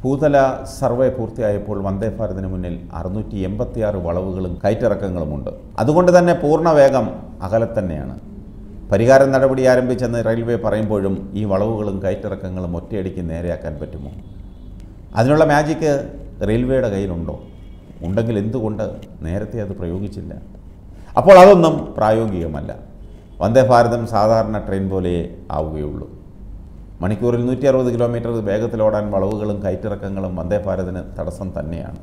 ഭൂതല survey പൂർത്തിയായപ്പോൾ വന്ദേ ഭാരതിന് മുന്നിൽ അറുന്നൂറ്റി എൺപത്തിയാറ് വളവുകളും കയറ്റിറക്കങ്ങളുമുണ്ട് അതുകൊണ്ട് തന്നെ പൂർണ്ണ വേഗം അകലെ തന്നെയാണ് പരിഹാര നടപടി ആരംഭിച്ചെന്ന് റെയിൽവേ പറയുമ്പോഴും ഈ വളവുകളും കയറ്റിറക്കങ്ങളും ഒറ്റയടിക്ക് നേരെയാക്കാൻ പറ്റുമോ അതിനുള്ള മാജിക്ക് റെയിൽവേയുടെ കയ്യിലുണ്ടോ ഉണ്ടെങ്കിൽ എന്തുകൊണ്ട് നേരത്തെ അത് പ്രയോഗിച്ചില്ല അപ്പോൾ അതൊന്നും പ്രായോഗികമല്ല വന്ദേ ഭാരതം സാധാരണ ട്രെയിൻ പോലെ ആവുകയുള്ളൂ മണിക്കൂറിൽ നൂറ്റി അറുപത് കിലോമീറ്റർ വേഗത്തിലോടാൻ വളവുകളും കയറ്റിറക്കങ്ങളും വന്ദേ ഭാരതിന് തടസ്സം തന്നെയാണ്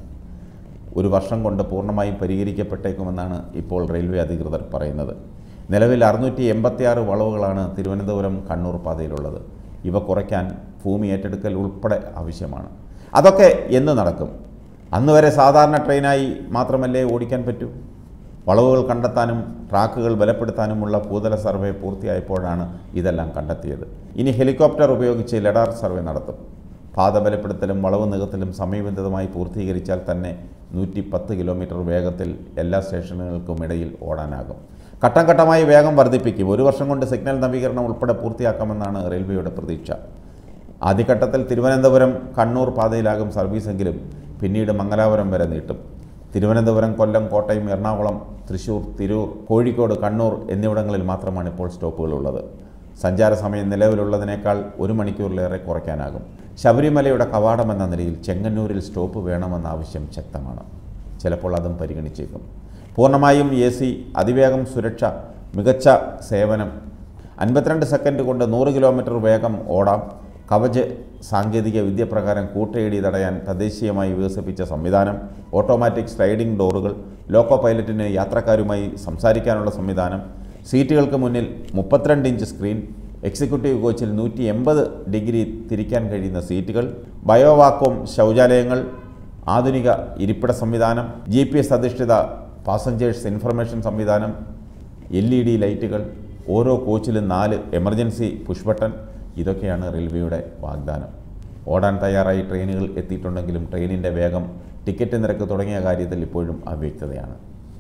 ഒരു വർഷം കൊണ്ട് പൂർണ്ണമായും പരിഹരിക്കപ്പെട്ടേക്കുമെന്നാണ് ഇപ്പോൾ റെയിൽവേ അധികൃതർ പറയുന്നത് നിലവിൽ അറുന്നൂറ്റി എൺപത്തിയാറ് വളവുകളാണ് തിരുവനന്തപുരം കണ്ണൂർ പാതയിലുള്ളത് ഇവ കുറയ്ക്കാൻ ഭൂമി ഏറ്റെടുക്കൽ ഉൾപ്പെടെ ആവശ്യമാണ് അതൊക്കെ എന്ന് നടക്കും അന്ന് വരെ സാധാരണ ട്രെയിനായി മാത്രമല്ലേ ഓടിക്കാൻ പറ്റൂ വളവുകൾ കണ്ടെത്താനും ട്രാക്കുകൾ ബലപ്പെടുത്താനുമുള്ള ഭൂതല സർവേ പൂർത്തിയായപ്പോഴാണ് ഇതെല്ലാം കണ്ടെത്തിയത് ഇനി ഹെലികോപ്റ്റർ ഉപയോഗിച്ച് ലഡാർ സർവേ നടത്തും പാത ബലപ്പെടുത്തലും വളവ് നികത്തലും സമയബന്ധിതമായി പൂർത്തീകരിച്ചാൽ തന്നെ നൂറ്റി പത്ത് കിലോമീറ്റർ വേഗത്തിൽ എല്ലാ സ്റ്റേഷനുകൾക്കും ഇടയിൽ ഓടാനാകും ഘട്ടം ഘട്ടമായി വേഗം വർദ്ധിപ്പിക്കും ഒരു വർഷം കൊണ്ട് സിഗ്നൽ നവീകരണം ഉൾപ്പെടെ പൂർത്തിയാക്കാമെന്നാണ് റെയിൽവേയുടെ പ്രതീക്ഷ ആദ്യഘട്ടത്തിൽ തിരുവനന്തപുരം കണ്ണൂർ പാതയിലാകും സർവീസെങ്കിലും പിന്നീട് മംഗലാപുരം വരെ നീട്ടും തിരുവനന്തപുരം കൊല്ലം കോട്ടയം എറണാകുളം തൃശൂർ തിരൂർ കോഴിക്കോട് കണ്ണൂർ എന്നിവിടങ്ങളിൽ മാത്രമാണ് ഇപ്പോൾ സ്റ്റോപ്പുകളുള്ളത് സഞ്ചാര സമയം നിലവിലുള്ളതിനേക്കാൾ ഒരു മണിക്കൂറിലേറെ കുറയ്ക്കാനാകും ശബരിമലയുടെ കവാടം എന്ന നിലയിൽ ചെങ്ങന്നൂരിൽ സ്റ്റോപ്പ് വേണമെന്ന ആവശ്യം ശക്തമാണ് ചിലപ്പോൾ അതും പരിഗണിച്ചേക്കും പൂർണ്ണമായും എ സി അതിവേഗം സുരക്ഷ മികച്ച സേവനം അൻപത്തിരണ്ട് സെക്കൻഡ് കൊണ്ട് നൂറ് കിലോമീറ്റർ വേഗം ഓടാം കവച് സാങ്കേതിക വിദ്യ പ്രകാരം കൂട്ടയിടി തടയാൻ തദ്ദേശീയമായി വികസിപ്പിച്ച സംവിധാനം ഓട്ടോമാറ്റിക് സ്ലൈഡിംഗ് ഡോറുകൾ ലോക്കോ പൈലറ്റിന് യാത്രക്കാരുമായി സംസാരിക്കാനുള്ള സംവിധാനം സീറ്റുകൾക്ക് മുന്നിൽ മുപ്പത്തിരണ്ട് ഇഞ്ച് സ്ക്രീൻ എക്സിക്യൂട്ടീവ് കോച്ചിൽ നൂറ്റി എൺപത് ഡിഗ്രി തിരിക്കാൻ കഴിയുന്ന സീറ്റുകൾ ബയോവാക്വം ശൗചാലയങ്ങൾ ആധുനിക ഇരിപ്പിട സംവിധാനം ജി പി എസ് അധിഷ്ഠിത പാസഞ്ചേഴ്സ് ഇൻഫർമേഷൻ സംവിധാനം എൽ ഇ ഡി ലൈറ്റുകൾ ഓരോ കോച്ചിലും നാല് എമർജൻസി പുഷ് ബട്ടൺ ഇതൊക്കെയാണ് റെയിൽവേയുടെ വാഗ്ദാനം ഓടാൻ തയ്യാറായി ട്രെയിനുകൾ എത്തിയിട്ടുണ്ടെങ്കിലും ട്രെയിനിൻ്റെ വേഗം ടിക്കറ്റ് നിരക്ക് തുടങ്ങിയ കാര്യത്തിൽ ഇപ്പോഴും അവ്യക്തതയാണ്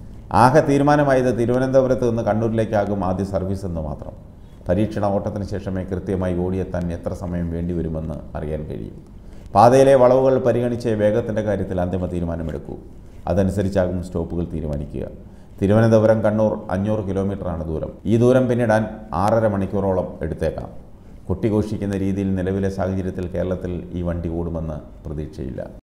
ആകെ തീരുമാനമായത് തിരുവനന്തപുരത്ത് നിന്ന് കണ്ണൂരിലേക്കാകും ആദ്യ സർവീസ് എന്ന് മാത്രം പരീക്ഷണ ഓട്ടത്തിന് ശേഷമേ കൃത്യമായി ഓടിയെത്താൻ എത്ര സമയം വേണ്ടിവരുമെന്ന് അറിയാൻ കഴിയും പാതയിലെ വളവുകൾ പരിഗണിച്ച് വേഗത്തിൻ്റെ കാര്യത്തിൽ അന്തിമ തീരുമാനമെടുക്കൂ അതനുസരിച്ചാകും സ്റ്റോപ്പുകൾ തീരുമാനിക്കുക തിരുവനന്തപുരം കണ്ണൂർ അഞ്ഞൂറ് കിലോമീറ്ററാണ് ദൂരം ഈ ദൂരം പിന്നിടാൻ ആറര മണിക്കൂറോളം എടുത്തേക്കാം കൊട്ടിഘോഷിക്കുന്ന രീതിയിൽ നിലവിലെ സാഹചര്യത്തിൽ കേരളത്തിൽ ഈ വണ്ടി ഓടുമെന്ന് പ്രതീക്ഷയില്ല